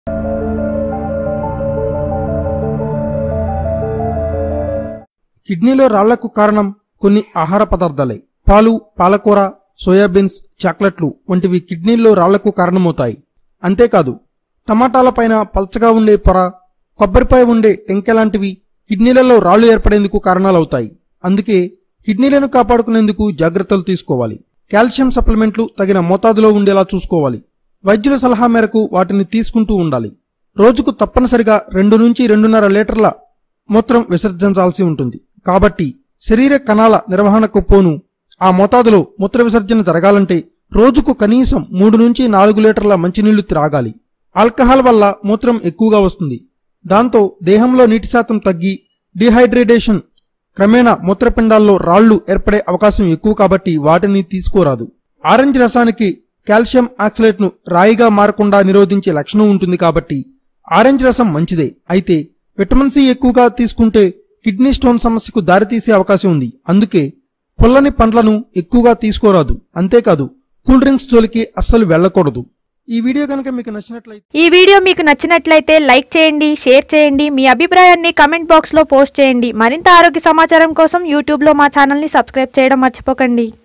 కిడ్నీలో రాళ్లకు కారణం కొన్ని ఆహార పదార్థాలే పాలు పాలకూర సోయాబీన్స్ చాక్లెట్లు వంటివి కిడ్నీల్లో రాళ్లకు కారణమవుతాయి అంతేకాదు టమాటాలపైన పల్చగా ఉండే పొర కొబ్బరిపై ఉండే టెంకె లాంటివి కిడ్నీలలో రాళ్లు ఏర్పడేందుకు కారణాలవుతాయి అందుకే కిడ్నీలను కాపాడుకునేందుకు జాగ్రత్తలు తీసుకోవాలి కాల్షియం సప్లిమెంట్లు తగిన మోతాదులో ఉండేలా చూసుకోవాలి వైద్యుల సలహా మేరకు వాటిని తీసుకుంటూ ఉండాలి రోజుకు తప్పనిసరిగా రెండు నుంచి రెండున్నర లీటర్ల మూత్రం విసర్జించాల్సి ఉంటుంది కాబట్టి శరీర కణాల నిర్వహణకు పోను ఆ మోతాదులో మూత్ర విసర్జన జరగాలంటే రోజుకు కనీసం మూడు నుంచి నాలుగు లీటర్ల మంచినీళ్లు త్రాగాలి ఆల్కహాల్ వల్ల మూత్రం ఎక్కువగా వస్తుంది దాంతో దేహంలో నీటి శాతం తగ్గి డిహైడ్రేటేషన్ క్రమేణా మూత్రపిండాల్లో రాళ్లు ఏర్పడే అవకాశం ఎక్కువ కాబట్టి వాటిని తీసుకోరాదు ఆరెంజ్ రసానికి కాల్షియం ఆక్సలేట్ను రాయిగా మారకుండా నిరోధించే లక్షణం ఉంటుంది కాబట్టి ఆరెంజ్ రసం మంచిదే అయితే విటమిన్ సి ఎక్కువగా తీసుకుంటే కిడ్నీ స్టోన్ సమస్యకు దారితీసే అవకాశం ఉంది అందుకే పుల్లని పండ్లను ఎక్కువగా తీసుకోరాదు అంతేకాదు కూల్ డ్రింక్స్ జోలికి అస్సలు వెళ్ళకూడదు ఈ వీడియో కనుక మీకు నచ్చినట్లయితే ఈ వీడియో మీకు నచ్చినట్లయితే లైక్ చేయండి షేర్ చేయండి మీ అభిప్రాయాన్ని కమెంట్ బాక్స్లో పోస్ట్ చేయండి మరింత ఆరోగ్య సమాచారం కోసం యూట్యూబ్లో మా ఛానల్ని సబ్స్క్రైబ్ చేయడం మర్చిపోకండి